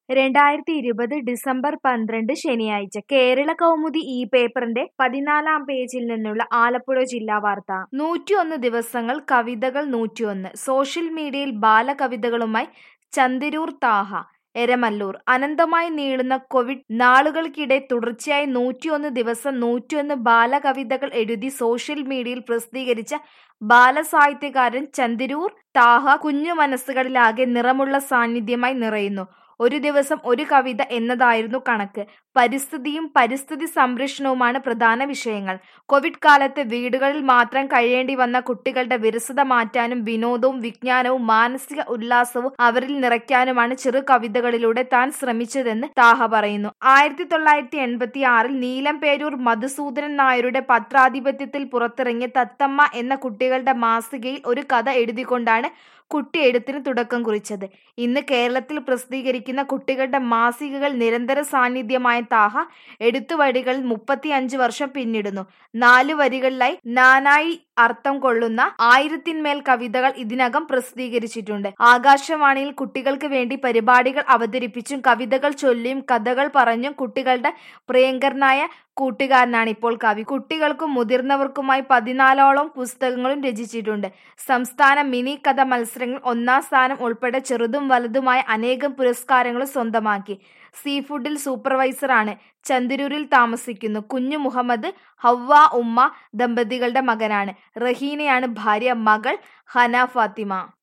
രണ്ടായിരത്തി ഇരുപത് ഡിസംബർ പന്ത്രണ്ട് ശനിയാഴ്ച കേരള കൗമുദി ഈ പേപ്പറിന്റെ പതിനാലാം പേജിൽ നിന്നുള്ള ആലപ്പുഴ ജില്ലാ വാർത്ത നൂറ്റിയൊന്ന് ദിവസങ്ങൾ കവിതകൾ നൂറ്റിയൊന്ന് സോഷ്യൽ മീഡിയയിൽ ബാലകവിതകളുമായി ചന്ദിരൂർ താഹ എരമല്ലൂർ അനന്തമായി നീളുന്ന കോവിഡ് നാളുകൾക്കിടെ തുടർച്ചയായി നൂറ്റിയൊന്ന് ദിവസം നൂറ്റിയൊന്ന് ബാലകവിതകൾ എഴുതി സോഷ്യൽ മീഡിയയിൽ പ്രസിദ്ധീകരിച്ച ബാലസാഹിത്യകാരൻ ചന്ദിരൂർ താഹ കുഞ്ഞു മനസ്സുകളിലാകെ നിറമുള്ള സാന്നിധ്യമായി നിറയുന്നു ഒരു ദിവസം ഒരു കവിത എന്നതായിരുന്നു കണക്ക് പരിസ്ഥിതിയും പരിസ്ഥിതി സംരക്ഷണവുമാണ് പ്രധാന വിഷയങ്ങൾ കോവിഡ് കാലത്ത് വീടുകളിൽ മാത്രം കഴിയേണ്ടി വന്ന കുട്ടികളുടെ വിരസത മാറ്റാനും വിനോദവും വിജ്ഞാനവും മാനസിക ഉല്ലാസവും അവരിൽ നിറയ്ക്കാനുമാണ് ചെറു കവിതകളിലൂടെ താൻ ശ്രമിച്ചതെന്ന് താഹ പറയുന്നു ആയിരത്തി തൊള്ളായിരത്തി എൺപത്തി ആറിൽ നീലം പേരൂർ മധുസൂദനൻ നായരുടെ പത്രാധിപത്യത്തിൽ പുറത്തിറങ്ങിയ തത്തമ്മ എന്ന കുട്ടികളുടെ മാസികയിൽ ഒരു കഥ എഴുതിക്കൊണ്ടാണ് കുട്ടി എഴുത്തിന് തുടക്കം കുറിച്ചത് ഇന്ന് കേരളത്തിൽ പ്രസിദ്ധീകരിക്കുന്ന കുട്ടികളുടെ മാസികകൾ നിരന്തര സാന്നിധ്യമായ താഹ എഴുത്തുവഴികളിൽ മുപ്പത്തി അഞ്ച് വർഷം പിന്നിടുന്നു നാല് വരികളിലായി നാനായി അർത്ഥം കൊള്ളുന്ന ആയിരത്തിന്മേൽ കവിതകൾ ഇതിനകം പ്രസിദ്ധീകരിച്ചിട്ടുണ്ട് ആകാശവാണിയിൽ കുട്ടികൾക്ക് വേണ്ടി പരിപാടികൾ അവതരിപ്പിച്ചും കവിതകൾ ചൊല്ലിയും കഥകൾ പറഞ്ഞും കുട്ടികളുടെ പ്രിയങ്കരനായ കൂട്ടുകാരനാണ് ഇപ്പോൾ കവി കുട്ടികൾക്കും മുതിർന്നവർക്കുമായി പതിനാലോളം പുസ്തകങ്ങളും രചിച്ചിട്ടുണ്ട് സംസ്ഥാന മിനി കഥ മത്സരങ്ങൾ ഒന്നാം സ്ഥാനം ഉൾപ്പെടെ ചെറുതും വലുതുമായ അനേകം പുരസ്കാരങ്ങളും സ്വന്തമാക്കി സീ ഫുഡിൽ സൂപ്പർവൈസറാണ് ചന്ദിരൂരിൽ താമസിക്കുന്നു കുഞ്ഞു മുഹമ്മദ് ഹവ്വ ഉമ്മ ദമ്പതികളുടെ മകനാണ് റഹീനയാണ് ഭാര്യ മകൾ ഹന ഫാത്തിമ